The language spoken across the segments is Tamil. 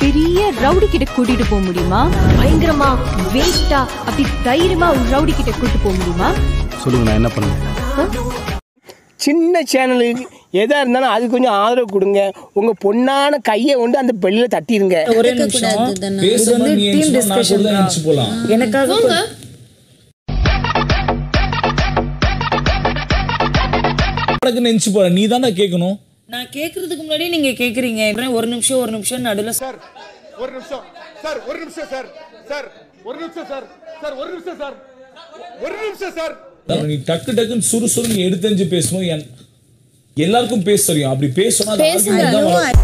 பெரிய ரவுடி கிட்ட கூட்டிட்டு போக முடியுமா பயங்கரமா வேஸ்டா அப்படி தைரியமா ஒரு ரவுடி கிட்ட கூட்டிட்டு போக முடியுமா சொல்லுங்க நான் என்ன பண்ணுவேன் சின்ன சேனலுக்கு எதா இருந்தாலும் அது கொஞ்சம் ஆதரவு கொடுங்க உங்க பொண்ணான கையை கொண்டு அந்த பெல்லில் தட்டிடுங்க ஒரே நிமிஷம் இது வந்து டீம் டிஸ்கஷன் எனக்காக நினைச்சு போற நீ தானே கேட்கணும் நான் கேக்குறதுக்கு முன்னாடி நீங்க கேக்குறீங்க அப்புறம் ஒரு நிமிஷம் ஒரு நிமிஷம் நடுவில் சார் ஒரு நிமிஷம் சார் ஒரு நிமிஷம் சார் சார் ஒரு நிமிஷம் சார் சார் ஒரு நிமிஷம் சார் ஒரு நிமிஷம் சார் அப்புறம் நீ டக்கு டக்குன்னு சுறுசுறுன்னு எடுத்தஞ்சு பேசும்போது என்- எல்லாருக்கும் பேச தெரியும் அப்படி பேசணும் அது argument தான் வளரும்.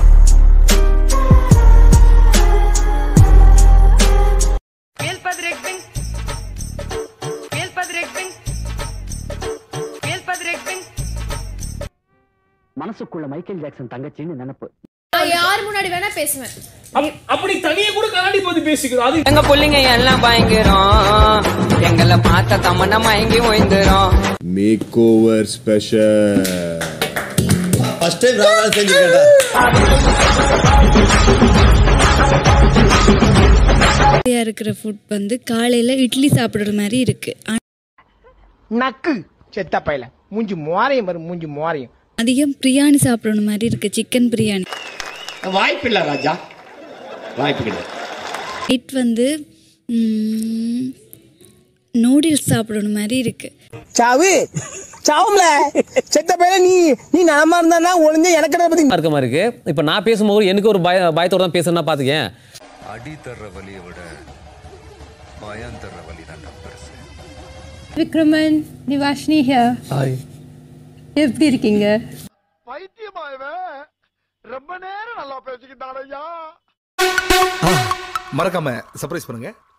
மனசுக்குள்ள மைக்கேல் ஜாக்சன் தங்கச்சின்னு நினைப்பு யார் முன்னாடி வேணா பேசுவேன் அப்- அப்படி தனியா கூட கண்ணாடி போது பேசிக்கிறோம் அது எங்க பிள்ளைங்க எல்லாம் பயங்கரம் எங்களை பார்த்த தமன்னா மயங்கி ஓய்ந்துரும் makeover special first time ராவல் செஞ்சிருக்கேன்டா இருக்கிற ஃபுட் வந்து காலையில இட்லி சாப்பிடுற மாதிரி இருக்கு நக்கு செத்த பையல மூஞ்சி மோரையும் வரும் மூஞ்சி மோரையும் அதிகம் பிரியாணி சாப்பிடணும் மாதிரி இருக்கு சிக்கன் பிரியாணி வாய்ப்பில்லை ராஜா வாய்ப்பு கிடையாது நைட் வந்து நூடுல்ஸ் சாப்பிடணும் மாதிரி இருக்கு சாவு சாவும்ல செத்த பையல நீ நீ நலமா இருந்தா ஒளிஞ்ச எனக்கு என்ன பத்தி இருக்க மாதிரி இருக்கு இப்போ நான் பேசும்போது எனக்கு ஒரு பய பயத்தோட தான் பேசுறேன்னா பாத்துக்கேன் அடி தர்ற வலியை விட பயம் தர்ற வலி தான் பெருசு விக்ரமன் நிவாஷினி ஹியர் எப்படி இருக்கீங்க பைத்தியமா இவன் ரொம்ப நேரம் நல்லா பேசிக்கிட்டான் ஐயா மறக்காம சர்ப்ரைஸ் பண்ணுங்க